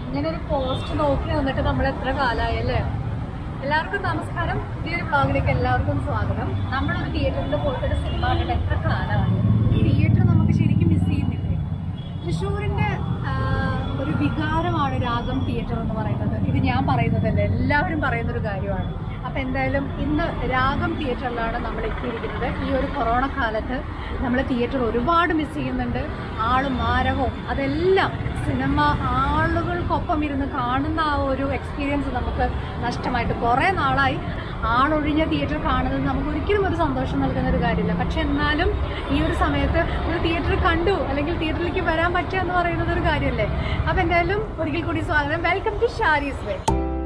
ഇങ്ങനെ ഒരു പോസ്റ്റ് നോക്കി നിന്നിട്ട് നമ്മൾ എത്ര കാലമായി അല്ലേ എല്ലാവർക്കും നമസ്കാരം പുതിയൊരു ബ്ലോഗിലേക്ക് എല്ലാവർക്കും സ്വാഗതം നമ്മളൊരു തിയേറ്ററിൽ പോയിട്ടൊരു സിനിമ കണ്ടിട്ട് എത്ര കാലമായി ഈ തിയേറ്റർ നമുക്ക് ശരിക്കും മിസ് ചെയ്യുന്നില്ലേ തൃശ്ശൂരിന്റെ ആ, ഒരു വികാരമാണ് രാഗം തിയേറ്റർ എന്ന് പറയുന്നത് ഇത് ഞാൻ പറയുന്നതല്ല എല്ലാവരും പറയുന്ന ഒരു കാര്യമാണ് അപ്പം എന്തായാലും ഇന്ന് രാഗം തിയേറ്ററിലാണ് നമ്മൾ എത്തിയിരിക്കുന്നത് ഈ ഒരു കൊറോണ കാലത്ത് നമ്മൾ തിയേറ്റർ ഒരുപാട് മിസ് ചെയ്യുന്നുണ്ട് ആളും മാരകവും അതെല്ലാം സിനിമ ആളുകൾക്കൊപ്പം ഇരുന്ന് കാണുന്ന ആ ഒരു എക്സ്പീരിയൻസ് നമുക്ക് നഷ്ടമായിട്ട് കുറേ നാളായി ആളൊഴിഞ്ഞ തിയേറ്റർ കാണുന്നത് നമുക്ക് ഒരിക്കലും ഒരു സന്തോഷം നൽകുന്ന ഒരു കാര്യമില്ല പക്ഷെ എന്നാലും ഈ ഒരു സമയത്ത് ഒരു തിയേറ്റർ കണ്ടു അല്ലെങ്കിൽ തിയേറ്ററിലേക്ക് വരാൻ പറ്റുക എന്ന് പറയുന്നത് ഒരു കാര്യമല്ലേ അപ്പം എന്തായാലും ഒരിക്കൽ കൂടി സ്വാഗതം വെൽക്കം ടു ഷാരീസ് വേ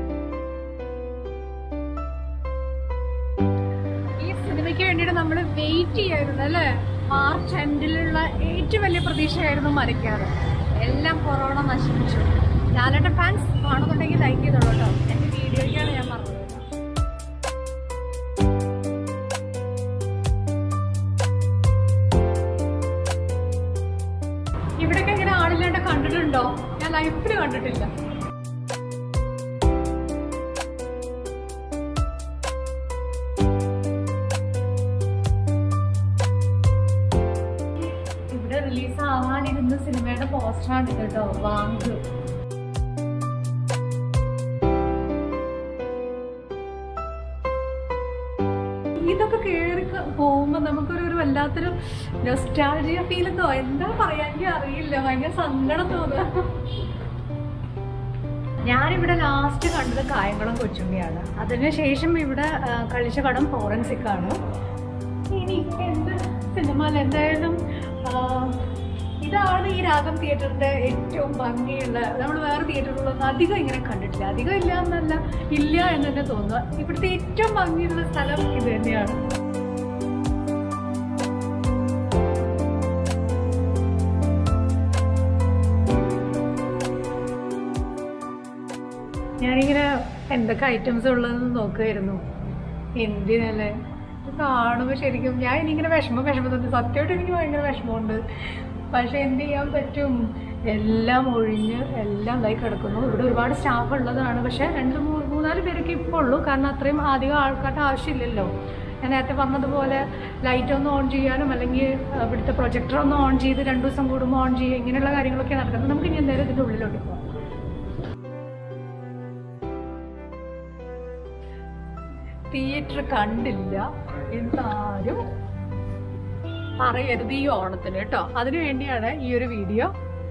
ഈ സിനിമയ്ക്ക് വേണ്ടിയിട്ട് നമ്മൾ വെയിറ്റ് ചെയ്യായിരുന്നു അല്ലേ മാർച്ച് എൻഡിലുള്ള ഏറ്റവും വലിയ പ്രതീക്ഷയായിരുന്നു മരയ്ക്കാറ് എല്ലാം കൊറോണ നശിപ്പിച്ചു ലാലേട്ടൻ ഫാൻസ് കാണുന്നുണ്ടെങ്കിൽ ലൈക്ക് ചെയ്തോളൂ കേട്ടോ എൻ്റെ വീഡിയോയ്ക്കാണ് ഞാൻ പറഞ്ഞത് ഇവിടെയൊക്കെ ഇങ്ങനെ ആളില്ലാണ്ട് കണ്ടിട്ടുണ്ടോ ഞാൻ ലൈഫിൽ കണ്ടിട്ടില്ല ഇവിടെ റിലീസ് ആവാനിരുന്ന സിനിമയുടെ പോസ്റ്ററാണ് ഇത് കേട്ടോ വാങ്ക് ഇതൊക്കെ കേറി ക- പോകുമ്പോ നമുക്കൊരു ഒരു വല്ലാത്തൊരു നൊസ്റ്റാൾജിയ ഫീൽ എന്തോ എന്താ പറയാൻ എനിക്ക് അറിയില്ല ഭയങ്കര സങ്കടം തോന്നുക ഞാനിവിടെ ലാസ്റ്റ് കണ്ടത് കായംകുളം കൊച്ചുണ്ണിയാണ് അതിനുശേഷം ഇവിടെ ആ, കളിച്ച പടം ഫോറൻസിക് ആണ് ഇനി എന്ത് സിനിമ എന്തായാലും ആ, ഇതാണ് ഈ രാഗം തിയേറ്ററിന്റെ ഏറ്റവും ഭംഗിയുള്ള നമ്മൾ വേറെ തിയേറ്ററുകളൊന്നും അധികം ഇങ്ങനെ കണ്ടിട്ടില്ല അധികം ഇല്ല എന്നല്ല ഇല്ല എന്ന് തന്നെ തോന്നുക ഇവിടുത്തെ ഏറ്റവും ഭംഗിയുള്ള സ്ഥലം ഇത് തന്നെയാണ് ഞാനിങ്ങനെ എന്തൊക്കെ ഐറ്റംസ് ഉള്ളതെന്ന് നോക്കുമായിരുന്നു എന്തിനല്ലേ ഇത് കാണുമ്പോൾ ശരിക്കും ഞാൻ എനിക്കിങ്ങനെ വിഷമം വിഷമം തോന്നി സത്യമായിട്ട് എനിക്ക് ഭയങ്കര വിഷമമുണ്ട് പക്ഷെ എന്ത് ചെയ്യാൻ പറ്റും എല്ലാം ഒഴിഞ്ഞ് എല്ലാം ഇതായി കിടക്കുന്നു ഇവിടെ ഒരുപാട് സ്റ്റാഫ് ഉള്ളതാണ് പക്ഷെ രണ്ട് മൂന്ന് മൂന്നാല് പേരൊക്കെ ഇപ്പോൾ ഉള്ളൂ കാരണം അത്രയും അധികം ആൾക്കാരുടെ ആവശ്യമില്ലല്ലോ ഞാൻ നേരത്തെ പറഞ്ഞതുപോലെ ലൈറ്റ് ഒന്ന് ഓൺ ചെയ്യാനും അല്ലെങ്കിൽ ഇവിടുത്തെ പ്രൊജക്ടർ ഒന്ന് ഓൺ ചെയ്ത് രണ്ട് ദിവസം കൂടുമ്പോൾ ഓൺ ചെയ്യുക ഇങ്ങനെയുള്ള കാര്യങ്ങളൊക്കെ നടക്കുന്നത് നമുക്ക് ഇനി എന്തായാലും ഇതിൻ്റെ ഉള്ളിലോട്ട് പോകാം തിയേറ്റർ കണ്ടില്ല എന്നാരും പറയരുത് ഈ ഓണത്തിന് കേട്ടോ അതിനു വേണ്ടിയാണ് ഈ ഒരു വീഡിയോ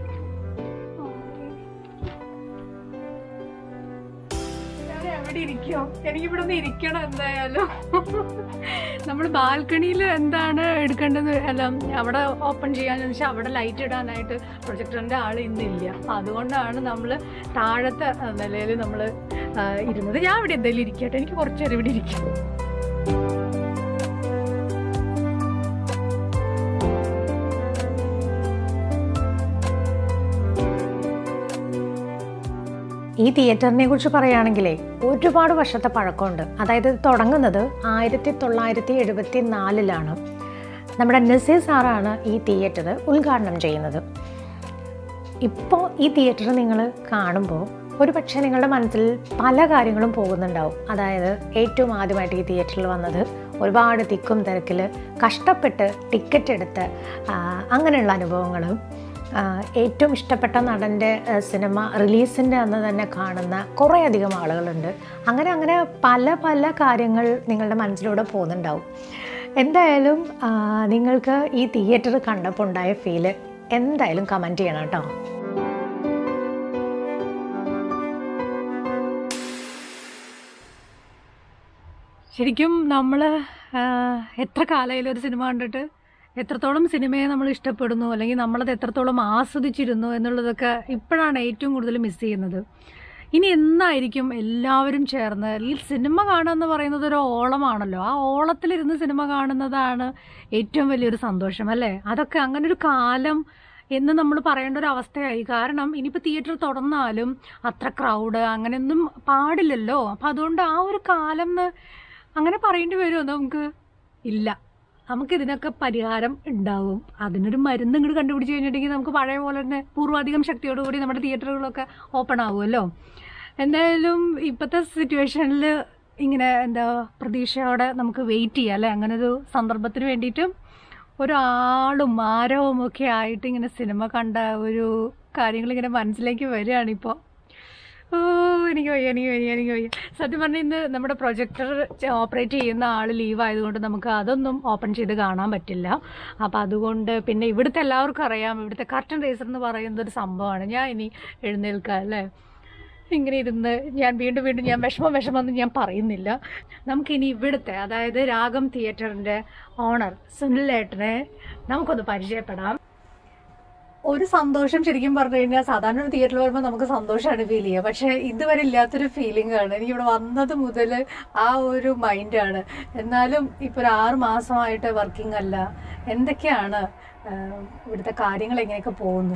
ഞാൻ എവിടെ ഇരിക്കും എനിക്കിവിടെ ഒന്ന് ഇരിക്കണം എന്തായാലും നമ്മൾ ബാൽക്കണിയിൽ എന്താണ് എടുക്കേണ്ടത് അല്ല അവിടെ ഓപ്പൺ ചെയ്യാന്ന് വെച്ചാൽ അവിടെ ലൈറ്റ് ഇടാനായിട്ട് പ്രൊജക്ടറിന്റെ ആൾ ഇന്നില്ല അപ്പൊ അതുകൊണ്ടാണ് നമ്മൾ താഴത്തെ നിലയിൽ നമ്മൾ ഇരുന്നത് ഞാൻ ഇവിടെ എന്തെങ്കിലും ഇരിക്കട്ടെ എനിക്ക് കുറച്ച് നേരം ഇവിടെ ഇരിക്കും ഈ തിയേറ്ററിനെ കുറിച്ച് പറയുകയാണെങ്കിലേ ഒരുപാട് വർഷത്തെ പഴക്കമുണ്ട് അതായത് ഇത് തുടങ്ങുന്നത് ആയിരത്തി തൊള്ളായിരത്തി എഴുപത്തി നാലിലാണ് നമ്മുടെ നസീർ സാറാണ് ഈ തിയേറ്റർ ഉദ്ഘാടനം ചെയ്യുന്നത് ഇപ്പോൾ ഈ തിയേറ്റർ നിങ്ങൾ കാണുമ്പോൾ ഒരു പക്ഷേ നിങ്ങളുടെ മനസ്സിൽ പല കാര്യങ്ങളും പോകുന്നുണ്ടാവും അതായത് ഏറ്റവും ആദ്യമായിട്ട് ഈ തിയേറ്ററിൽ വന്നത് ഒരുപാട് തിക്കും തിരക്കിൽ കഷ്ടപ്പെട്ട് ടിക്കറ്റ് എടുത്ത് ആ, അങ്ങനെയുള്ള അനുഭവങ്ങളും ആ, ഏറ്റവും ഇഷ്ടപ്പെട്ട നടൻ്റെ ആ, സിനിമ റിലീസിൻ്റെ അന്ന് തന്നെ കാണുന്ന കുറേയധികം ആളുകളുണ്ട് അങ്ങനെ അങ്ങനെ പല പല കാര്യങ്ങൾ നിങ്ങളുടെ മനസ്സിലൂടെ പോകുന്നുണ്ടാവും എന്തായാലും ആ, നിങ്ങൾക്ക് ഈ തിയേറ്റർ കണ്ടപ്പോൾ ഉണ്ടായ ഫീല് എന്തായാലും കമൻറ്റ് ചെയ്യണം കേട്ടോ ശരിക്കും നമ്മൾ എത്ര കാലമായാലും ഒരു സിനിമ കണ്ടിട്ട് എത്രത്തോളം സിനിമയെ നമ്മൾ ഇഷ്ടപ്പെടുന്നു അല്ലെങ്കിൽ നമ്മളത് എത്രത്തോളം ആസ്വദിച്ചിരുന്നു എന്നുള്ളതൊക്കെ ഇപ്പോഴാണ് ഏറ്റവും കൂടുതൽ മിസ് ചെയ്യുന്നത് ഇനി എന്നായിരിക്കും എല്ലാവരും ചേർന്ന് ഈ സിനിമ കാണുക എന്ന് പറയുന്നത് ഒരു ഓളമാണല്ലോ ആ ഓളത്തിലിരുന്ന് സിനിമ കാണുന്നതാണ് ഏറ്റവും വലിയൊരു സന്തോഷം അല്ലേ അതൊക്കെ അങ്ങനെ ഒരു കാലം എന്ന് നമ്മൾ പറയേണ്ട ഒരു അവസ്ഥയായി കാരണം ഇനിയിപ്പോൾ തിയേറ്റർ തുറന്നാലും അത്ര ക്രൗഡ് അങ്ങനെയൊന്നും പാടില്ലല്ലോ അപ്പം അതുകൊണ്ട് ആ ഒരു കാലം എന്ന് അങ്ങനെ പറയേണ്ടി വരുമോ നമുക്ക് ഇല്ല നമുക്ക് ഇതിനൊക്കെ പരിഹാരം ഉണ്ടാവും അതിനൊരു മരുന്ന് ഇങ്ങോട്ട് കണ്ടുപിടിച്ച് കഴിഞ്ഞിട്ടുണ്ടെങ്കിൽ നമുക്ക് പഴയ പോലെ തന്നെ പൂർവാധികം ശക്തിയോടുകൂടി നമ്മുടെ തിയേറ്ററുകളൊക്കെ ഓപ്പൺ ആവുമല്ലോ എന്തായാലും ഇപ്പോഴത്തെ സിറ്റുവേഷനിൽ ഇങ്ങനെ എന്താ പ്രതീക്ഷയോടെ നമുക്ക് വെയിറ്റ് ചെയ്യാം അല്ലേ അങ്ങനെ ഒരു സന്ദർഭത്തിന് വേണ്ടിയിട്ടും ഒരാളും ആരവും ഒക്കെ ആയിട്ട് ഇങ്ങനെ സിനിമ കണ്ട ഒരു കാര്യങ്ങൾ ഇങ്ങനെ മനസ്സിലേക്ക് വരികയാണിപ്പോൾ ഓ എനിക്ക് വയ്യ എനിക്ക് വയ്യ എനിക്ക് വയ്യ സത്യം പറഞ്ഞാൽ ഇന്ന് നമ്മുടെ പ്രൊജക്ടർ ഓപ്പറേറ്റ് ചെയ്യുന്ന ആൾ ലീവ് ആയതുകൊണ്ട് നമുക്ക് അതൊന്നും ഓപ്പൺ ചെയ്ത് കാണാൻ പറ്റില്ല അപ്പം അതുകൊണ്ട് പിന്നെ ഇവിടുത്തെ എല്ലാവർക്കും അറിയാം ഇവിടുത്തെ കർട്ടൻ റേസർ എന്ന് പറയുന്നത് ഒരു സംഭവമാണ് ഞാൻ ഇനി എഴുന്നേൽക്കാം അല്ലേ ഇങ്ങനെ ഇരുന്ന് ഞാൻ വീണ്ടും വീണ്ടും ഞാൻ വിഷമം വിഷമം എന്ന് ഞാൻ പറയുന്നില്ല നമുക്കിനി ഇവിടുത്തെ അതായത് രാഗം തിയേറ്ററിൻ്റെ ഓണർ സുനിലേട്ടനെ നമുക്കൊന്ന് പരിചയപ്പെടാം ഒരു സന്തോഷം ശരിക്കും പറഞ്ഞു കഴിഞ്ഞാൽ സാധാരണ ഒരു തിയേറ്ററിൽ വരുമ്പോൾ നമുക്ക് സന്തോഷമാണ് ഫീൽ ചെയ്യുക പക്ഷെ ഇതുവരെ ഇല്ലാത്തൊരു ഫീലിംഗ് ആണ് എനിക്ക് ഇവിടെ വന്നത് മുതൽ ആ ഒരു മൈൻഡാണ് എന്നാലും ഇപ്പൊ ഒരു ആറ് മാസമായിട്ട് വർക്കിംഗ് അല്ല എന്തൊക്കെയാണ് ആഹ്, ഇവിടുത്തെ കാര്യങ്ങൾ എങ്ങനെയൊക്കെ പോകുന്നു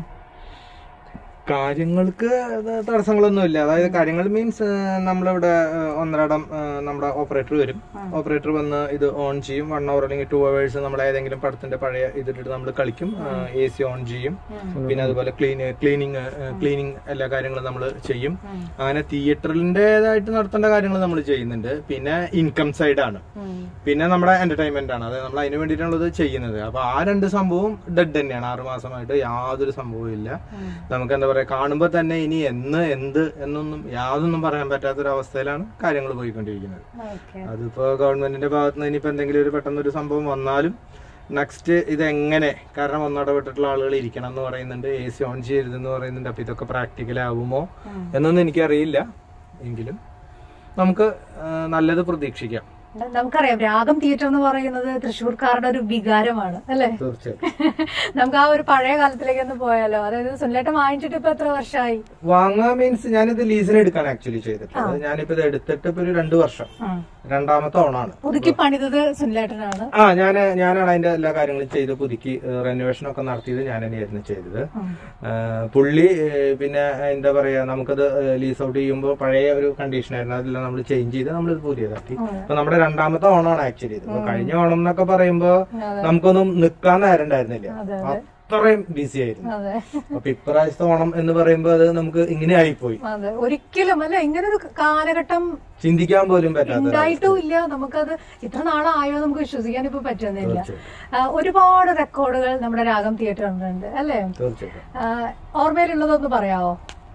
കാര്യങ്ങൾക്ക് അത് തടസ്സങ്ങളൊന്നുമില്ല അതായത് കാര്യങ്ങൾ മീൻസ് നമ്മളിവിടെ ഏഹ്, ഒന്നരടം ഏഹ്, നമ്മുടെ ഓപ്പറേറ്റർ വരും ഓപ്പറേറ്റർ വന്ന് ഇത് ഓൺ ചെയ്യും വൺ അവർ അല്ലെങ്കിൽ ടു അവേഴ്സ് നമ്മൾ ഏതെങ്കിലും പടത്തിന്റെ പഴയ ഇതിട്ടിട്ട് നമ്മൾ കളിക്കും എ സി ഓൺ ചെയ്യും പിന്നെ അതുപോലെ ക്ലീൻ ക്ലീനിങ് ക്ലീനിങ് എല്ലാ കാര്യങ്ങളും നമ്മൾ ചെയ്യും അങ്ങനെ തിയേറ്ററിന്റേതായിട്ട് നടത്തേണ്ട കാര്യങ്ങൾ നമ്മൾ ചെയ്യുന്നുണ്ട് പിന്നെ ഇൻകം സൈഡ് ആണ് പിന്നെ നമ്മുടെ എന്റർടൈൻമെന്റ് ആണ് അതായത് നമ്മൾ അതിന് വേണ്ടിയിട്ടാണത് ചെയ്യുന്നത് അപ്പൊ ആ രണ്ട് സംഭവവും ഡെഡ് തന്നെയാണ് ആറു മാസമായിട്ട് യാതൊരു സംഭവവും ഇല്ല നമുക്ക് എന്താ പറയാ കാണുമ്പോൾ തന്നെ ഇനി എന്ന് എന്ത് എന്നൊന്നും യാതൊന്നും പറയാൻ പറ്റാത്തൊരു അവസ്ഥയിലാണ് കാര്യങ്ങൾ പോയിക്കൊണ്ടിരിക്കുന്നത് ഓക്കെ അതിപ്പോ ഗവൺമെന്റിന്റെ ഭാഗത്ത് നിന്ന് ഇനിയിപ്പോ എന്തെങ്കിലും ഒരു പെട്ടെന്ന് ഒരു സംഭവം വന്നാലും നെക്സ്റ്റ് ഇതെങ്ങനെ കാരണം ഒന്നിടപെട്ടിട്ടുള്ള ആളുകൾ ഇരിക്കണം എന്ന് പറയുന്നുണ്ട് എ സി ഓൺ ചെയ്യരുതെന്ന് പറയുന്നുണ്ട് അപ്പൊ ഇതൊക്കെ പ്രാക്ടിക്കൽ ആവുമോ എന്നൊന്നും എനിക്കറിയില്ല എങ്കിലും നമുക്ക് ആ, നല്ലത് പ്രതീക്ഷിക്കാം നമുക്കറിയാം രാഗം തിയേറ്റർ എന്ന് പറയുന്നത് തൃശ്ശൂർക്കാരുടെ ഒരു വികാരമാണ് അല്ലേ തീർച്ചയായും നമുക്ക് ആ ഒരു പഴയ കാലത്തിലേക്ക് ഒന്ന് പോയാലോ അതായത് സുനിലേട്ടൻ വാങ്ങിച്ചിട്ട് ഇപ്പൊ എത്ര വർഷമായി വാങ്ങാൻ മീൻസ് ഞാനിത് ലീസിന് എടുക്കാൻ ആക്ച്വലി ചെയ്തിട്ടുള്ളത് ഞാനിപ്പോ ഇത് എടുത്തിട്ട് ഇപ്പൊ ഒരു രണ്ടു വർഷം രണ്ടാമത്തെ ഓണാണ് പുതുക്കി പണിതത് സുനിലേട്ടനാണ് ആ ഞാൻ ഞാനാണ് അതിന്റെ എല്ലാ കാര്യങ്ങളും ചെയ്ത് പുതുക്കി റെനോവേഷൻ ഒക്കെ നടത്തിയത് ഞാൻ തന്നെയായിരുന്നു ചെയ്തത് ആ, പുള്ളി ഏ, പിന്നെ എന്താ പറയാ നമുക്കത് ലീസ് ഔട്ട് ചെയ്യുമ്പോൾ പഴയ ഒരു കണ്ടീഷൻ ആയിരുന്നു അതെല്ലാം നമ്മൾ ചേഞ്ച് ചെയ്ത് നമ്മൾ പുതിയതാക്കി അപ്പൊ നമ്മുടെ രണ്ടാമത്തെ ഓണമാണ് ആക്ച്വലി ഇത് ഇപ്പൊ കഴിഞ്ഞ ഓണം എന്നൊക്കെ പറയുമ്പോ നമുക്കൊന്നും നിക്കാൻ നേരം ഉണ്ടായിരുന്നില്ല അത്രയും ബിസി ആയിരുന്നു അതെ അപ്പൊ ഇപ്രാവശ്യത്തെ ഓണം എന്ന് പറയുമ്പോ അത് നമുക്ക് ഇങ്ങനെ ആയിപ്പോയി അതെ ഒരിക്കലും അല്ല ഇങ്ങനെ ഒരു കാലഘട്ടം ചിന്തിക്കാൻ പോലും പറ്റാത്ത ഉണ്ടായിട്ടും ഇല്ല നമുക്കത് ഇത്ര നാളായോ നമുക്ക് വിശ്വസിക്കാൻ ഇപ്പൊ പറ്റുന്നില്ല ആ, ഒരുപാട് റെക്കോർഡുകൾ നമ്മുടെ രാഗം തിയേറ്ററിലുണ്ട് അല്ലേ തീർച്ചയായിട്ടും ആ, ഓർമ്മയിലുള്ളതൊന്ന് പറയാവോ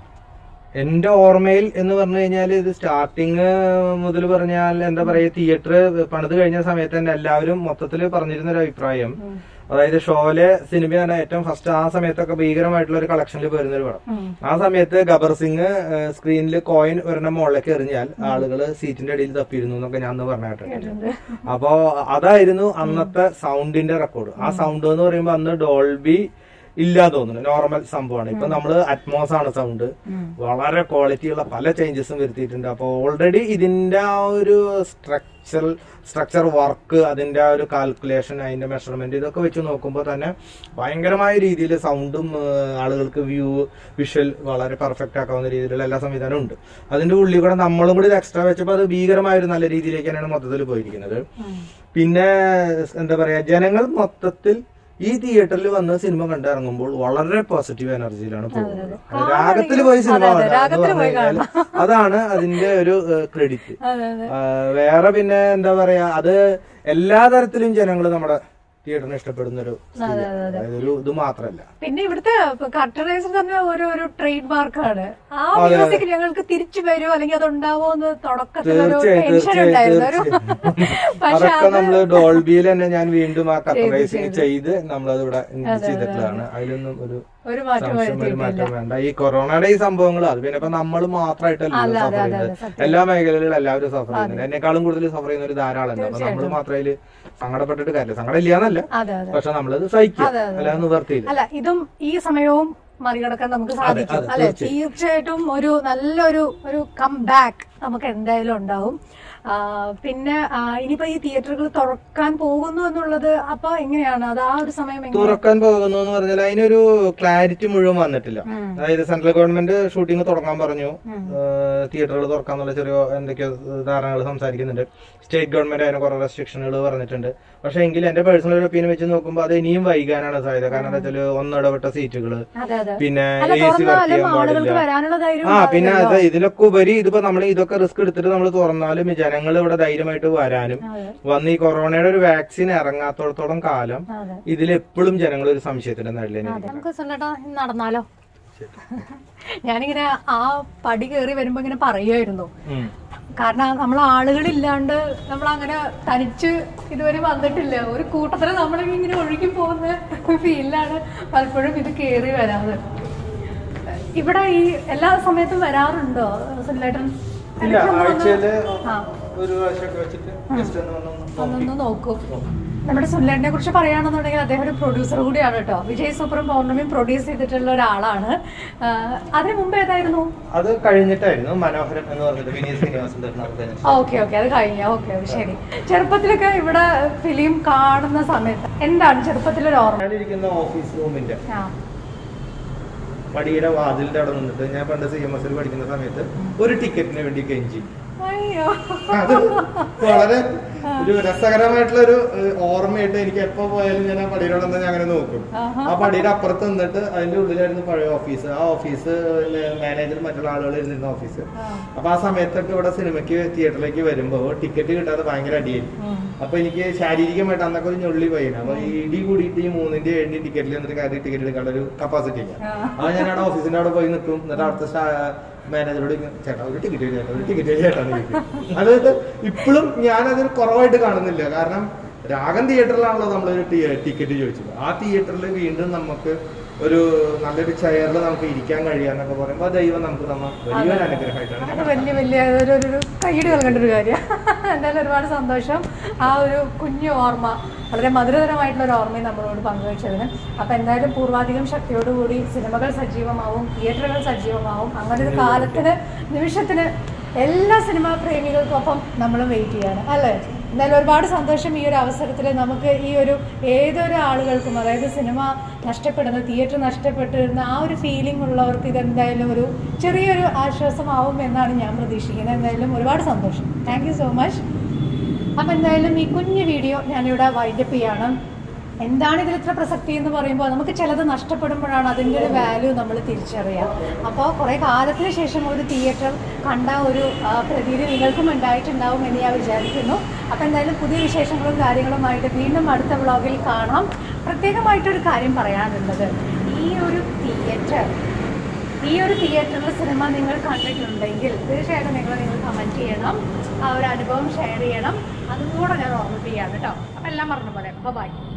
എന്റെ ഓർമ്മയിൽ എന്ന് പറഞ്ഞു കഴിഞ്ഞാൽ ഇത് സ്റ്റാർട്ടിങ് മുതൽ പറഞ്ഞാൽ എന്താ പറയാ തിയേറ്റർ പണിത് കഴിഞ്ഞ സമയത്ത് തന്നെ എല്ലാവരും മൊത്തത്തിൽ പറഞ്ഞിരുന്ന ഒരു അഭിപ്രായം അതായത് ഷോലെ സിനിമയാണ് ഏറ്റവും ഫസ്റ്റ് ആ സമയത്തൊക്കെ ഭീകരമായിട്ടുള്ള ഒരു കളക്ഷനിൽ വരുന്ന ഒരു പടം ആ സമയത്ത് ഗബർ സിംഗ് സ്ക്രീനിൽ കോയിൻ ഒരെണ്ണം മുകളിലേക്ക് എറിഞ്ഞാൽ ആളുകൾ സീറ്റിന്റെ അടിയിൽ തപ്പിയിരുന്നു എന്നൊക്കെ ഞാൻ അന്ന് പറഞ്ഞ കേട്ടിട്ടുണ്ട് അപ്പോ അതായിരുന്നു അന്നത്തെ സൗണ്ടിന്റെ റെക്കോർഡ് ആ സൗണ്ട് എന്ന് പറയുമ്പോൾ അന്ന് ഡോൾബി ഇല്ല തോന്നുന്നു നോർമൽ സംഭവമാണ് ഇപ്പൊ നമ്മള് അറ്റ്മോസ് ആണ് സൗണ്ട് വളരെ ക്വാളിറ്റിയുള്ള പല ചേഞ്ചസും വരുത്തിയിട്ടുണ്ട് അപ്പോൾ ഓൾറെഡി ഇതിന്റെ ആ ഒരു സ്ട്രക്ചർ സ്ട്രക്ചർ വർക്ക് അതിന്റെ ആ ഒരു കാൽക്കുലേഷൻ അതിന്റെ മെഷർമെന്റ് ഇതൊക്കെ വെച്ച് നോക്കുമ്പോൾ തന്നെ ഭയങ്കരമായ രീതിയിൽ സൗണ്ടും ആളുകൾക്ക് വ്യൂ വിഷ്വൽ വളരെ പെർഫെക്റ്റ് ആക്കാവുന്ന രീതിയിലുള്ള എല്ലാ സംവിധാനവും ഉണ്ട് അതിന്റെ ഉള്ളിൽ കൂടെ നമ്മളും കൂടി ഇത് എക്സ്ട്രാ വെച്ചപ്പോൾ അത് ഭീകരമായ ഒരു നല്ല രീതിയിലേക്ക് തന്നെയാണ് മൊത്തത്തിൽ പോയിരിക്കുന്നത് പിന്നെ എന്താ പറയാ ജനങ്ങൾ മൊത്തത്തിൽ ഈ തിയേറ്ററിൽ വന്ന് സിനിമ കണ്ടിറങ്ങുമ്പോൾ വളരെ പോസിറ്റീവ് എനർജിയിലാണ് പോകുന്നത് രാഗത്തിൽ പോയി സിനിമ അതെ, കാണുക എന്ന് രാഗത്തിൽ പറഞ്ഞു പോയി കഴിഞ്ഞാൽ അതാണ് അതിന്റെ ഒരു ക്രെഡിറ്റ് അതെ അതെ വേറെ പിന്നെ എന്താ പറയാ അത് എല്ലാ തരത്തിലും ജനങ്ങൾ നമ്മുടെ തിയേറ്ററിനെ ഇഷ്ടപ്പെടുന്ന ഒരു സ്ഥിതിയാണ്. അതായത് ഒരു ഇത് മാത്രമല്ല പിന്നെ ഇവിടുത്തെ കർട്ടറൈസർ തന്നെ ഒരു ഒരു ട്രേഡ് മാർക്കാണ് ആ മ്യൂസിക് ഞങ്ങൾക്ക് തിരിച്ചു വരുമോ അല്ലെങ്കിൽ അത് ഉണ്ടാവോ എന്ന് തുടക്കത്തിൽ ഒരു തീർച്ചയായും ടെൻഷൻ ഉണ്ടായിരുന്നു ഒരു തീർച്ചയായും പക്ഷെ അതൊക്കെ നമ്മള് ഡോൾബിയിൽ തന്നെ ഞാൻ വീണ്ടും ആ കസ്റ്റമൈസിങ് ചെയ്ത് നമ്മളത് ഇവിടെ ചെയ്തിട്ടുള്ളതാണ് അതിലൊന്നും ഒരു ഒരു മാറ്റം സംശയം ഒരു മാറ്റം വേണ്ട ഈ കൊറോണയുടെ ഈ സംഭവങ്ങൾ അത് പിന്നെ ഇപ്പൊ നമ്മൾ മാത്രമായിട്ടല്ല സഫർ ചെയ്യുന്നത് എല്ലാ മേഖലകളിലും എല്ലാവരും സഫർ ചെയ്യുന്നുണ്ട് എന്നെക്കാളും കൂടുതൽ സഫർ ചെയ്യുന്ന ഒരു ധാരാളം ഉണ്ട് അപ്പൊ നമ്മൾ മാത്രം അതില് സങ്കടപ്പെട്ടിട്ട് കാര്യമില്ല സങ്കടം ഇല്ലാന്നല്ല അതെ അതെ പക്ഷെ നമ്മളത് സഹിക്കുക അല്ലാതെ നിവർത്തിയില്ല അല്ല ഇതും ഈ സമയവും മറികടക്കാൻ നമുക്ക് സാധിക്കും അതെ, അല്ലെ തീർച്ചയായും. തീർച്ചയായിട്ടും ഒരു നല്ലൊരു ഒരു കം ബാക്ക് നമുക്ക് എന്തായാലും ഉണ്ടാവും ആ, പിന്നെ ആ, ഇനിയിപ്പോ ഈ തിയേറ്ററുകൾ തുറക്കാൻ പോകുന്നു എന്നുള്ളത് അപ്പൊ എങ്ങനെയാണ് അത് ആ ഒരു സമയം എങ്ങനെ തുറക്കാൻ പോകുന്നു എന്ന് പറഞ്ഞാൽ അതിനൊരു ക്ലാരിറ്റി മുഴുവൻ വന്നിട്ടില്ല ഉം. അതായത് സെൻട്രൽ ഗവൺമെന്റ് ഷൂട്ടിംഗ് തുടങ്ങാൻ പറഞ്ഞു ഉം. തിയേറ്ററുകൾ തുറക്കാന്നുള്ള ചെറിയ എന്തൊക്കെയോ ധാരണകൾ സംസാരിക്കുന്നുണ്ട് സ്റ്റേറ്റ് ഗവൺമെന്റ് അതിന് കുറെ റെസ്ട്രിക്ഷനുകൾ പറഞ്ഞിട്ടുണ്ട് പക്ഷെ എങ്കിൽ എന്റെ പേഴ്സണൽ ഒപ്പീനിയൻ വെച്ച് നോക്കുമ്പോൾ അത് ഇനിയും വൈകാനാണ് സാധ്യത കാരണം എന്താ വെച്ചാൽ ഒന്നിടവിട്ട സീറ്റുകൾ അതെ അതെ പിന്നെ അല്ല എ സി വർക്ക് തുറന്നാലും ചെയ്യാൻ ആളുകൾക്ക് പാടില്ല വരാനുള്ള ധൈര്യം ആ പിന്നെ ഉണ്ടാവില്ലല്ലോ. അത് ഇതിലൊക്കെ ഉപരി ഇതിപ്പോ നമ്മൾ ഇതൊക്കെ റിസ്ക് എടുത്തിട്ട് നമ്മൾ തുറന്നാലും ജനങ്ങൾ ഇവിടെ ധൈര്യമായിട്ട് വരാനും അതെ വന്ന് ഈ കൊറോണയുടെ ഒരു വാക്സിൻ ഇറങ്ങാത്തോടത്തോളം കാലം അതെ ഇതിലെപ്പോഴും ജനങ്ങൾ ഒരു സംശയത്തിന്റെ നിഴലിൽ അതെ നമുക്ക് സുല്ലട്ടാ ഇന്ന് നടന്നാലോ ഞാനിങ്ങനെ ആ പടി കയറി വരുമ്പോ ഇങ്ങനെ പറയുമായിരുന്നു കാരണം നമ്മൾ ആളുകളില്ലാണ്ട് നമ്മൾ അങ്ങനെ തനിച്ച് ഇതുവരെ വന്നിട്ടില്ല ഒരു കൂട്ടത്തിൽ നമ്മളിങ്ങനെ ഒഴുകി പോകുന്ന ഫീലിലാണ് പലപ്പോഴും ഇത് കയറി വരാറ് ഇവിടെ ഈ എല്ലാ സമയത്തും വരാറുണ്ടോ സുല്ലേട്ടൻ ഇല്ല ആഴ്ചയില് ആ. ഒരു പ്രാവശ്യമൊക്കെ വെച്ചിട്ട് ജസ്റ്റ് ഒന്ന് വന്ന് ഒന്ന് നോക്കി. ഒന്നൊന്ന് നോക്കൂ നമ്മുടെ സുല്ലേട്ടനെ കുറിച്ച് പറയുകയാണെന്നുണ്ടെങ്കിൽ അദ്ദേഹം ഒരു പ്രൊഡ്യൂസർ കൂടിയാണ് കേട്ടോ വിജയ് സൂപ്പറും പൗർണമിയും പ്രൊഡ്യൂസ് ചെയ്തിട്ടുള്ള ഒരാളാണ് ആ, അതിന് മുമ്പ് ഏതായിരുന്നു അത് കഴിഞ്ഞിട്ടായിരുന്നു മനോഹരം എന്ന് പറഞ്ഞിട്ട് വിനീത് ശ്രീനിവാസൻ തരുന്ന ഓക്കെ ഓക്കെ അത് കഴിഞ്ഞ ഓക്കെ ശരി ചെറുപ്പത്തിലൊക്കെ ഇവിടെ ഫിലിം കാണുന്ന സമയത്ത് എന്താണ് ചെറുപ്പത്തിലൊരു ഓർമ്മ ഞാനിരിക്കുന്ന ഓഫീസ് റൂമിന്റെ ആ പടിയുടെ വാതിലിന്റെ അവിടെ നിന്നിട്ട് ഞാൻ പണ്ട് സി എം എസിൽ പഠിക്കുന്ന സമയത്ത് ഒരു ടിക്കറ്റിന് വേണ്ടി കെഞ്ചി അയ്യോ അത് വളരെ ഒരു രസകരമായിട്ടുള്ള ഒരു ഏഹ്, ഓർമ്മയായിട്ട് എനിക്ക് എപ്പോ പോയാലും ഞാൻ ആ പടിയുടെ അവിടെ നിന്ന് ഞാൻ അങ്ങനെ നോക്കും ആഹാ. ആ പടിയുടെ അപ്പുറത്ത് നിന്നിട്ട് അതിന്റെ ഉള്ളിലായിരുന്നു പഴയ ഓഫീസ് ആ ഓഫീസ് മാനേജർ മറ്റുള്ള ആളുകൾ ഇരുന്നിരുന്ന ഓഫീസ് ആ. അപ്പൊ ആ സമയത്തൊക്കെ ഇവിടെ സിനിമയ്ക്ക് തിയേറ്ററിലേക്ക് വരുമ്പോ ടിക്കറ്റ് കിട്ടാതെ ഭയങ്കര അടിയായിരുന്നു ഉം. അപ്പൊ എനിക്ക് ശാരീരികമായിട്ട് അന്നൊക്കെ ഒരു ഞൊള്ളി പയ്യന അപ്പൊ ഈ ഇടി കൂടിയിട്ട് ഈ മൂന്നിന്റെ ഏഴിന്റെ ടിക്കറ്റിൽ എന്നിട്ട് കാര്യം ടിക്കറ്റ് എടുക്കാനുള്ള ഒരു കപ്പാസിറ്റി ഇല്ല ആ. അപ്പൊ ഞാൻ അവിടെ ഓഫീസിന്റെ അവിടെ പോയി നിൽക്കും എന്നിട്ട് അവിടുത്തെ മാനേജറോട് ചേട്ടാ ഒരു ടിക്കറ്റ് ചേട്ടാ ഒരു ടിക്കറ്റ് ചേട്ടാ അതായത് ഇപ്പോഴും ഞാനതൊരു കുറവായിട്ട് കാണുന്നില്ല കാരണം രാഗം തിയേറ്ററിലാണല്ലോ നമ്മളൊരു ടിക്കറ്റ് ചോദിച്ചത് ആ തിയേറ്ററിൽ വീണ്ടും നമുക്ക് ഒരു നല്ലൊരു ചെയറിൽ നമുക്ക് ഇരിക്കാൻ കഴിയാന്നൊക്കെ പറയുമ്പോൾ ആ ദൈവം നമുക്ക് തന്ന വലിയൊരു അനുഗ്രഹമായിട്ടാണ് ഞാൻ അത് വലിയ വലിയ ഒരു ഒരു- ഒരു കൈയ്യടി നൽകേണ്ട ഒരു കാര്യം എന്തായാലും ഒരുപാട് സന്തോഷം ആ ഒരു കുഞ്ഞു ഓർമ്മ വളരെ മധുരതരമായിട്ടുള്ള ഒരു ഓർമ്മയും നമ്മളോട് പങ്കുവച്ചതിന് അപ്പം എന്തായാലും പൂർവാധികം ശക്തിയോടുകൂടി സിനിമകൾ സജീവമാവും തിയേറ്ററുകൾ സജീവമാവും അങ്ങനെ ഒരു കാലത്തിന് നിമിഷത്തിന് എല്ലാ സിനിമാ പ്രേമികൾക്കൊപ്പം നമ്മളും വെയിറ്റ് ചെയ്യാണ് അല്ലേ എന്തായാലും ഒരുപാട് സന്തോഷം ഈ ഒരു അവസരത്തിൽ നമുക്ക് ഈ ഒരു ഏതൊരു ആളുകൾക്കും അതായത് സിനിമ നഷ്ടപ്പെടുന്ന തിയേറ്റർ നഷ്ടപ്പെട്ടിരുന്ന ആ ഒരു ഫീലിംഗ് ഉള്ളവർക്ക് ഇതെന്തായാലും ഒരു ചെറിയൊരു ആശ്വാസമാവും എന്നാണ് ഞാൻ പ്രതീക്ഷിക്കുന്നത് എന്തായാലും ഒരുപാട് സന്തോഷം താങ്ക് യു സോ മച്ച് അപ്പം എന്തായാലും ഈ കുഞ്ഞു വീഡിയോ ഞാനിവിടെ വൈൻഡപ്പ് ചെയ്യാണ് എന്താണ് ഇതിൽ ഇത്ര പ്രസക്തി എന്ന് പറയുമ്പോൾ നമുക്ക് ചിലത് നഷ്ടപ്പെടുമ്പോഴാണ് അതിൻ്റെ ഒരു വാല്യൂ നമ്മൾ തിരിച്ചറിയുക അപ്പോൾ കുറേ കാലത്തിന് ശേഷം ഒരു തിയേറ്റർ കണ്ട ഒരു ആ, പ്രതീതി നിങ്ങൾക്കും ഉണ്ടായിട്ടുണ്ടാവും എന്ന് ഞാൻ വിചാരിക്കുന്നു അപ്പോൾ എന്തായാലും പുതിയ വിശേഷങ്ങളും കാര്യങ്ങളുമായിട്ട് വീണ്ടും അടുത്ത വ്ളോഗിൽ കാണാം പ്രത്യേകമായിട്ടൊരു കാര്യം പറയാനുള്ളത് ഈ ഒരു തിയേറ്റർ ഈ ഒരു തിയേറ്ററിൽ സിനിമ നിങ്ങൾ കണ്ടിട്ടുണ്ടെങ്കിൽ തീർച്ചയായിട്ടും നിങ്ങൾ നിങ്ങൾ കമൻറ്റ് ചെയ്യണം ആ ഒരു അനുഭവം ഷെയർ ചെയ്യണം അതും കൂടെ ഞാൻ ഓർമ്മിപ്പിക്കുകയാണ് കേട്ടോ അപ്പം എല്ലാം പറഞ്ഞ പോലെ ബൈ